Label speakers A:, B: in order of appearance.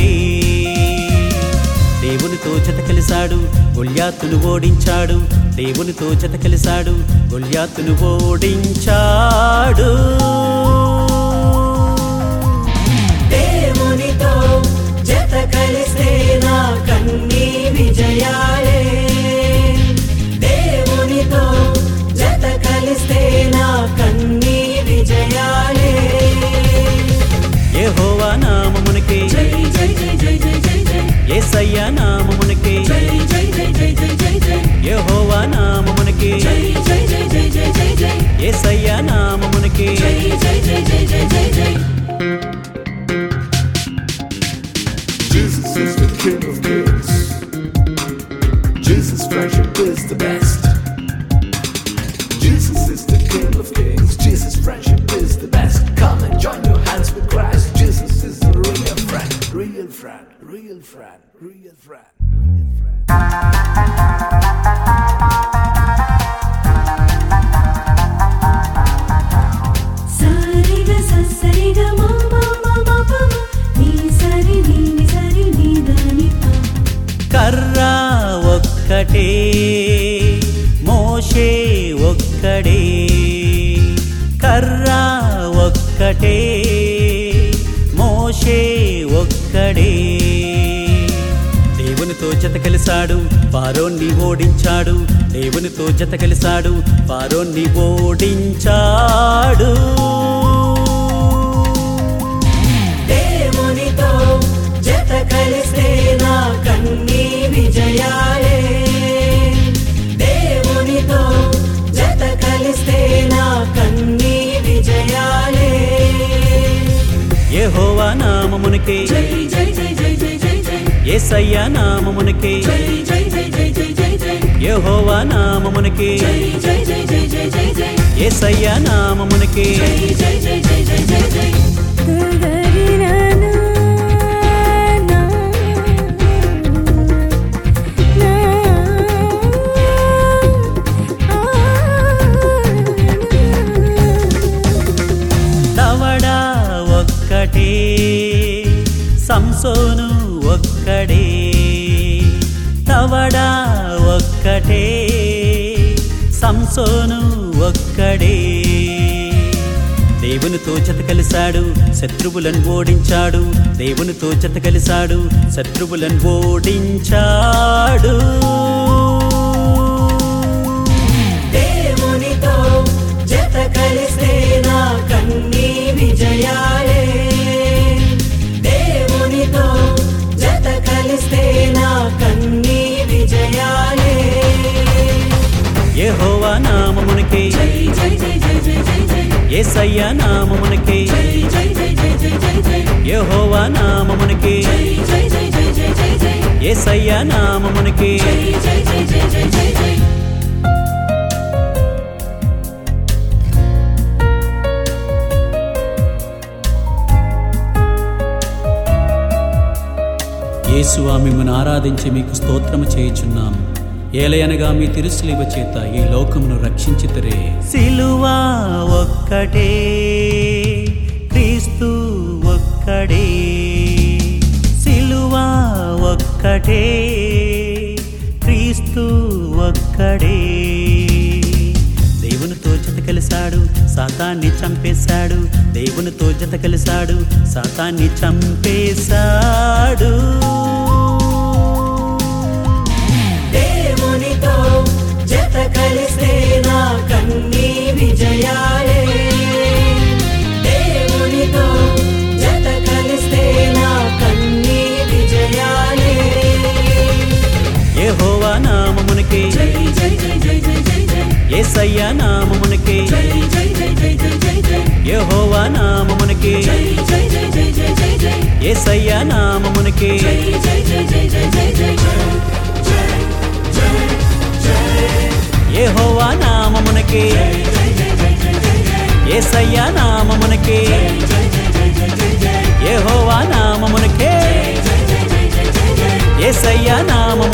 A: ఒక్కటే దేవునితో జత కలిశాడు గొల్యాతును ఓడించాడు దేవునితో జత కలిశాడు గొల్యాతును ఓడించాడు
B: దేవునితో జత కలిస్తే నా కన్నీ విజయాలే దేవునితో జత కలిస్తే నా కన్నీ విజయాలే
A: యెహోవా నామమునకే
B: జై జై జై జై జై జై జై
A: యేసయ్య నామమునకే
B: జై జై జై జై జై జై జై
A: యెహోవా నామమునకే
B: జై జై జై జై జై జై జై
A: యేసయ్య నామమునకే
B: జై జై జై జై జై జై జై
C: Jesus is the King of Kings. Jesus' friendship is the best. Jesus is the King of Kings. Jesus' friendship is the best. Come and join your hands with Christ. Jesus is the real friend, real friend, real friend, real friend, real friend.
D: సరిగ సరిగ మమ మమ పమ నీ సరి నీ ని సరి నీ దని ప
A: కర్ర ఒక్కటే మోషే ఒక్కడే కర్ర ఒక్కటే మోషే ఒక్కడే దేవునితో జత కలిశాడు ఫారోన్ని ఓడించాడు దేవునితో జత కలిశాడు ఫారోన్ని ఓడించాడు
B: దేవునితో జత కలిస్తే నా కన్నీ విజయాలే దేవునితో జత కలిస్తే నా కన్నీ విజయాలే
A: యెహోవా నామమునకే
B: జై జై జై జై జై జై జై
A: యేసయ్య నామమునకే
B: జై జై జై జై జై జై జై
A: యెహోవా నామమునకే
B: జై జై జై జై జై జై జై
A: యేసయ్య నామమునకే
B: జై జై జై జై జై జై జై
D: గగరినన నా నా
A: దవడా ఒక్కటే సంసోను ఒక్కడే తవడా ఒక్కటే సంసోను ఒక్కడే దేవునితో జత కలిశాడు శత్రువులను ఓడించాడు దేవునితో జత కలిశాడు శత్రువులను ఓడించాడు
B: దేవునితో జత కలిస్తే నా కన్నీ విజయాలే దేవునితో జత కలిస్తే నా కన్నీ విజయాలే
A: యెహోవా నామమునకే
B: జై జై జై జై జై జై జై
A: యేసయ్య నామమునకే
B: జై జై జై జై జై జై జై
A: యెహోవా నామమునకే
B: జై జై జై జై జై జై జై
A: యేసయ్య నామమునకే
B: జై జై జై జై జై జై జై
A: యేసు మిమ్మల్ని ఆరాధించి మీకు స్తోత్రము చేయుచున్నాము ఏలయనగా మీ తిరుసులివ చేత ఈ లోకమును రక్షించితరే సిలువా ఒక్కటే క్రీస్తు ఒక్కడే సిలువా ఒక్కటే క్రీస్తు ఒక్కడే దేవునితో జత కలిశాడు సాతాన్ని చంపేశాడు దేవునితో జత కలిశాడు సాతాన్ని చంపేశాడు
B: దేవునితో జత కలిస్తే నా కన్నీ విజయాలే దేవునితో జత కలిస్తే నా కన్నీ విజయాలే
A: యెహోవా నామమునకే
B: జై జై జై జై జై జై జై
A: యేసయ్య నామమునకే
B: జై జై జై జై జై జై జై
A: యెహోవా నామమునకే
B: జై జై జై జై జై జై జై
A: యేసయ్య నామమునకే
B: జై జై జై జై జై జై జై
A: యెహోవా నామమునకే యేసయ్య నామమునకే యెహోవా నామమునకే యేసయ్య నామమునకే